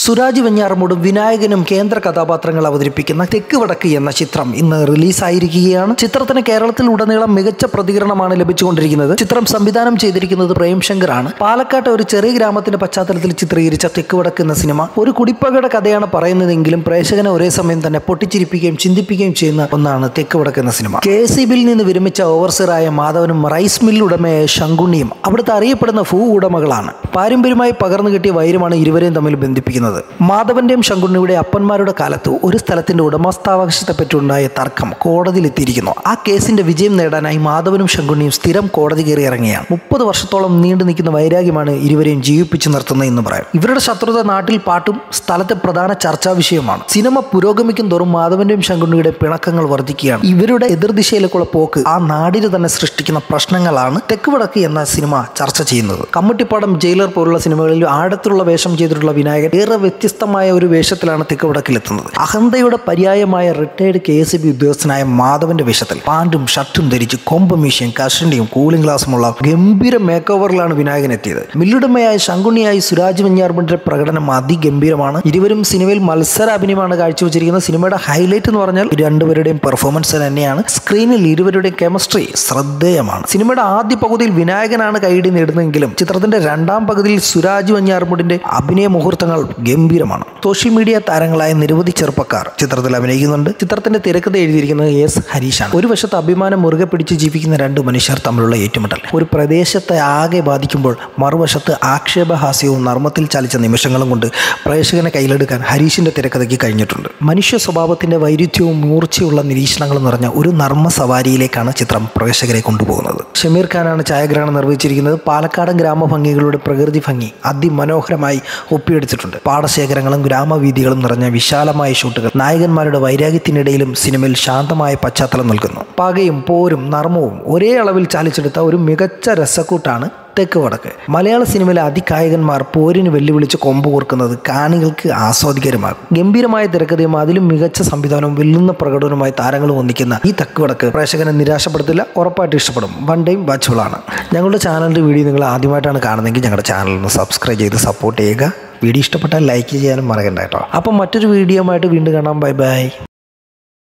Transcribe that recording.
സുരാജ് വെഞ്ഞാറമൂടും വിനായകനും കേന്ദ്ര കഥാപാത്രങ്ങൾ അവതരിപ്പിക്കുന്ന തെക്ക് വടക്ക് എന്ന ചിത്രം ഇന്ന് റിലീസായിരിക്കുകയാണ് ചിത്രത്തിന് കേരളത്തിൽ ഉടനീളം മികച്ച പ്രതികരണമാണ് ലഭിച്ചുകൊണ്ടിരിക്കുന്നത് ചിത്രം സംവിധാനം ചെയ്തിരിക്കുന്നത് പ്രേം ശങ്കറാണ് പാലക്കാട്ടെ ഒരു ചെറിയ ഗ്രാമത്തിന്റെ പശ്ചാത്തലത്തിൽ ചിത്രീകരിച്ച തെക്ക് വടക്ക് എന്ന സിനിമ ഒരു കുടിപ്പകയുടെ കഥയാണ് പറയുന്നതെങ്കിലും പ്രേക്ഷകനെ ഒരേ സമയം തന്നെ പൊട്ടിച്ചിരിപ്പിക്കുകയും ചിന്തിപ്പിക്കുകയും ചെയ്യുന്ന ഒന്നാണ് തെക്ക് വടക്ക് എന്ന സിനിമ കെ എസ് നിന്ന് വിരമിച്ച ഓവർസറായ മാധവനും റൈസ് മിൽ ഉടമയായ ശങ്കുണ്ണിയും അവിടുത്തെ അറിയപ്പെടുന്ന ഭൂ ഉടമകളാണ് പാരമ്പര്യമായി പകർന്നു കിട്ടിയ വൈരമാണ് ഇരുവരെയും തമ്മിൽ ബന്ധിപ്പിക്കുന്നത് മാധവന്റെയും ശങ്കുണ്ണിയുടെ അപ്പന്മാരുടെ കാലത്ത് ഒരു സ്ഥലത്തിന്റെ ഉടമസ്ഥാവകാശത്തെപ്പറ്റി ഉണ്ടായ തർക്കം കോടതിയിലെത്തിയിരിക്കുന്നു ആ കേസിന്റെ വിജയം നേടാനായി മാധവനും ശങ്കുണ്ണിയും സ്ഥിരം കോടതി കയറി ഇറങ്ങിയാണ് മുപ്പത് വർഷത്തോളം നീണ്ടു നിൽക്കുന്ന വൈരാഗ്യമാണ് ഇരുവരെയും ജീവിപ്പിച്ചു നിർത്തുന്നത് എന്ന് പറയാം ഇവരുടെ ശത്രുത നാട്ടിൽ പാട്ടും സ്ഥലത്തെ പ്രധാന ചർച്ചാ വിഷയമാണ് സിനിമ പുരോഗമിക്കും തോറും മാധവന്റെയും ശങ്കുണ്ണിയുടെ പിണക്കങ്ങൾ വർദ്ധിക്കുകയാണ് ഇവരുടെ എതിർദിശയിലേക്കുള്ള പോക്ക് ആ നാടിന് തന്നെ സൃഷ്ടിക്കുന്ന പ്രശ്നങ്ങളാണ് തെക്ക് വടക്ക് എന്ന സിനിമ ചർച്ച ചെയ്യുന്നത് കമ്മുട്ടിപ്പാടം ജയിലർ പോലുള്ള സിനിമകളിൽ ആഴത്തിലുള്ള വേഷം ചെയ്തിട്ടുള്ള വിനായകൻ ഏറെ വ്യത്യസ്തമായ ഒരു വേഷത്തിലാണ് തെക്ക് വടക്കിലെത്തുന്നത് അഹന്തയുടെ പര്യായമായ റിട്ടയർഡ് കെ എസ് ബി ഉദ്യോഗസ്ഥനായ മാധവന്റെ വേഷത്തിൽ പാൻറ്റും ഷർട്ടും ധരിച്ച് കൊമ്പമീശയും കഷണ്ടിയും കൂളിംഗ് ഗ്ലാസുമുള്ള ഗംഭീര മേക്ക് ഓവറിലാണ് വിനായകൻ എത്തിയത് മില്ലുടമയായ ശങ്കുണ്ണിയായി സുരാജ് വെഞ്ഞാർമന്റെ പ്രകടനം അതിഗംഭീരമാണ് ഇരുവരും സിനിമയിൽ മത്സര അഭിനയമാണ് കാഴ്ചവെച്ചിരിക്കുന്നത് സിനിമയുടെ ഹൈലൈറ്റ് എന്ന് പറഞ്ഞാൽ രണ്ടുപേരുടെയും പെർഫോമൻസ് തന്നെയാണ് സ്ക്രീനിൽ ഇരുവരുടെയും കെമിസ്ട്രി ശ്രദ്ധേയമാണ് സിനിമയുടെ ആദ്യ പകുതിയിൽ വിനായകനാണ് കൈയിടി നേടുന്നതെങ്കിലും ചിത്രത്തിന്റെ രണ്ടാം പകുതിയിൽ സുരാജ് വഞ്ഞാറുമുടിന്റെ അഭിനയ മുഹൂർത്തങ്ങൾ ഗംഭീരമാണ് സോഷ്യൽ മീഡിയ താരങ്ങളായ നിരവധി ചെറുപ്പക്കാർ ചിത്രത്തിൽ അഭിനയിക്കുന്നുണ്ട് ചിത്രത്തിന്റെ തിരക്കഥ എഴുതിയിരിക്കുന്നത് എസ് ഹരീഷാണ് ഒരു വശത്ത് അഭിമാനം മുറുകെ പിടിച്ച് ജീവിക്കുന്ന രണ്ട് മനുഷ്യർ തമ്മിലുള്ള ഏറ്റുമുട്ടൽ ഒരു പ്രദേശത്തെ ആകെ ബാധിക്കുമ്പോൾ മറുവശത്ത് ആക്ഷേപഹാസ്യവും നർമ്മത്തിൽ ചലിച്ച നിമിഷങ്ങളും കൊണ്ട് പ്രേക്ഷകനെ കയ്യിലെടുക്കാൻ ഹരീഷിന്റെ തിരക്കഥയ്ക്ക് കഴിഞ്ഞിട്ടുണ്ട് മനുഷ്യ സ്വഭാവത്തിന്റെ വൈരുദ്ധ്യവും മൂർച്ചയുള്ള നിരീക്ഷണങ്ങളും നിറഞ്ഞ ഒരു നർമ്മ സവാരിയിലേക്കാണ് ചിത്രം പ്രേക്ഷകരെ കൊണ്ടുപോകുന്നത് ഷമീർ ഖാനാണ് ഛായാഗ്രഹണം നിർവഹിച്ചിരിക്കുന്നത് പാലക്കാടൻ ഗ്രാമഭംഗികളുടെ പ്രകൃതി ഭംഗി അതിമനോഹരമായി ഒപ്പിയെടുത്തിട്ടുണ്ട് പാടശേഖരങ്ങളും ഗ്രാമവീഥികളും നിറഞ്ഞ വിശാലമായ ഷൂട്ടുകൾ നായകന്മാരുടെ വൈരാഗ്യത്തിനിടയിലും സിനിമയിൽ ശാന്തമായ പശ്ചാത്തലം നൽകുന്നു പകയും പോരും നർമ്മവും ഒരേ അളവിൽ ചാലിച്ചെടുത്ത ഒരു മികച്ച രസക്കൂട്ടാണ് തെക്ക് വടക്ക് മലയാള സിനിമയിലെ അതികായകന്മാർ പോരിന് വെല്ലുവിളിച്ച് കൊമ്പ് കോർക്കുന്നത് കാണികൾക്ക് ആസ്വാദികരമാകും ഗംഭീരമായ തിരക്കഥയും അതിലും മികച്ച സംവിധാനവും വെല്ലുന്ന പ്രകടനവുമായി താരങ്ങൾ ഒന്നിക്കുന്ന ഈ തെക്ക് വടക്ക് പ്രേക്ഷകനെ നിരാശപ്പെടുത്തില്ല ഉറപ്പായിട്ട് ഇഷ്ടപ്പെടും വൺ ടൈം വാച്ചബിളാണ് ഞങ്ങളുടെ ചാനലിൻ്റെ വീഡിയോ നിങ്ങൾ ആദ്യമായിട്ടാണ് കാണുന്നതെങ്കിൽ ഞങ്ങളുടെ ചാനൽ ഒന്ന് സബ്സ്ക്രൈബ് ചെയ്ത് സപ്പോർട്ട് ചെയ്യുക വീഡിയോ ഇഷ്ടപ്പെട്ടാൽ ലൈക്ക് ചെയ്യാനും മറക്കണ്ട കേട്ടോ അപ്പം മറ്റൊരു വീഡിയോ ആയിട്ട് വീണ്ടും കാണാം ബൈ ബൈ